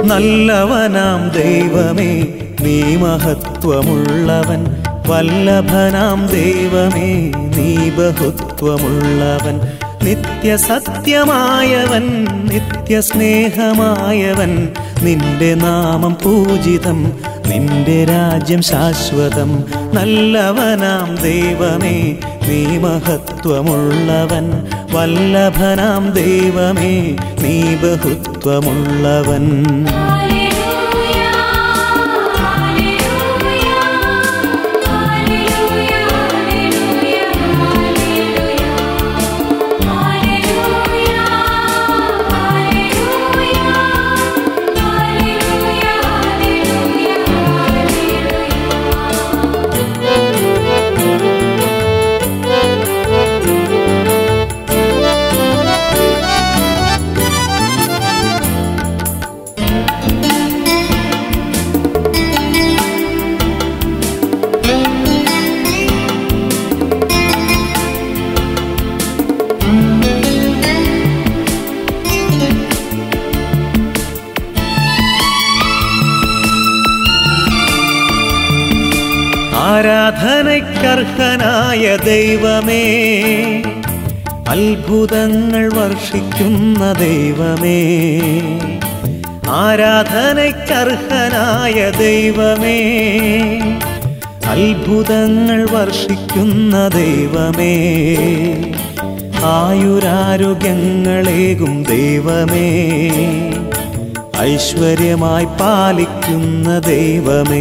നല്ലവനാം ദൈവമേ നീ മഹത്വമുള്ളവൻ വല്ലഭനാം ദൈവമേ നീ ബഹുത്വമുള്ളവൻ നിത്യസത്യമായവൻ നിത്യസ്നേഹമായവൻ നിന്റെ നാമം പൂജിതം നിന്റെ രാജ്യം ശാശ്വതം നല്ലവനാം ദൈവമേ നീ മഹത്വമുള്ളവൻ വല്ലഭനാം ദൈവമേ നീ ബഹുത്വമുള്ളവൻ ഹല്ലേലൂയ ഹല്ലേലൂയ ഹല്ലേലൂയ ഹല്ലേലൂയ ഹല്ലേലൂയ ഹല്ലേലൂയ ഹല്ലേലൂയ ആരാധനയ്ക്കർഹനായ ദൈവമേ അത്ഭുതങ്ങൾ വർഷിക്കുന്ന ദൈവമേ ആരാധനയ്ക്കർഹനായ ദൈവമേ അത്ഭുതങ്ങൾ വർഷിക്കുന്ന ദൈവമേ ആയുരാരോഗ്യങ്ങളേകും ദൈവമേ ഐശ്വര്യമായി പാലിക്കുന്ന ദൈവമേ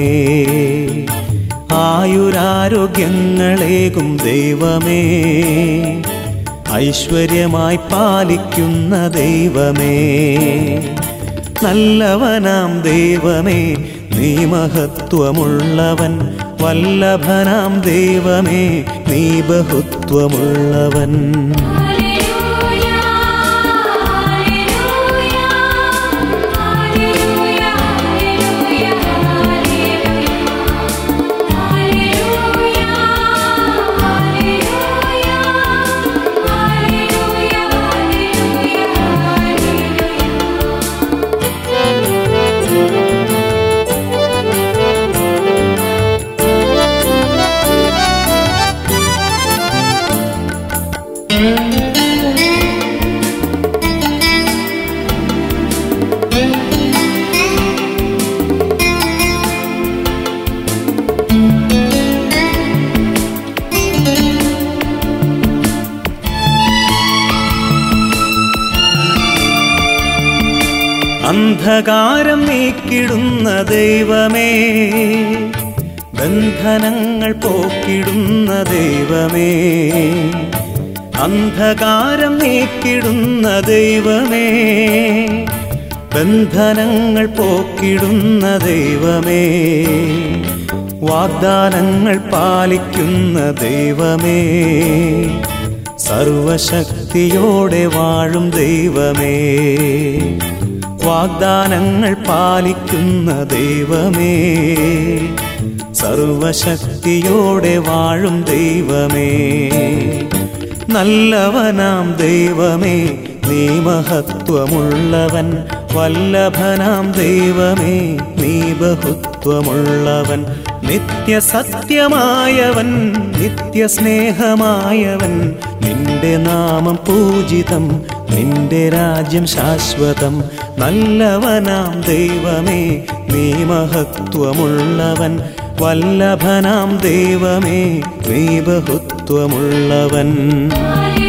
ആയുരാരോഗ്യങ്ങളേകും ദൈവമേ ഐശ്വര്യമായി പാലിക്കുന്ന ദൈവമേ നല്ലവനാം ദൈവമേ നീ മഹത്വമുള്ളവൻ വല്ലഭനാം ദൈവമേ നീ ബഹുത്വമുള്ളവൻ ഹല്ലേലൂയ ഹല്ലേലൂയ ഹല്ലേലൂയ ഹല്ലേലൂയ ഹല്ലേലൂയ ഹല്ലേലൂയ അന്ധകാരം നീക്കിടുന്ന ദൈവമേ ബന്ധനങ്ങൾ പോക്കിടുന്ന ദൈവമേ അന്ധകാരം നീക്കിടുന്ന ദൈവമേ ബന്ധനങ്ങൾ പോക്കിടുന്ന ദൈവമേ വാഗ്ദാനങ്ങൾ പാലിക്കുന്ന ദൈവമേ സർവശക്തിയോടെ വാഴും ദൈവമേ വാഗ്ദാനങ്ങൾ പാലിക്കുന്ന ദൈവമേ സർവശക്തിയോടെ വാഴും ദൈവമേ നല്ലവനാം ദൈവമേ നീ മഹത്വമുള്ളവൻ വല്ലഭനാം ദൈവമേ നീ ബഹുത്വമുള്ളവൻ നിത്യസത്യമായവൻ നിത്യസ്നേഹമായവൻ നിന്റെ നാമം പൂജിതം നിന്റെ രാജ്യം ശാശ്വതം നല്ലവനാം ദൈവമേ നീ മഹത്വമുള്ളവൻ വല്ലഭനാം ദൈവമേ നീ ബഹുത്വമുള്ളവൻ ഹല്ലേലൂയ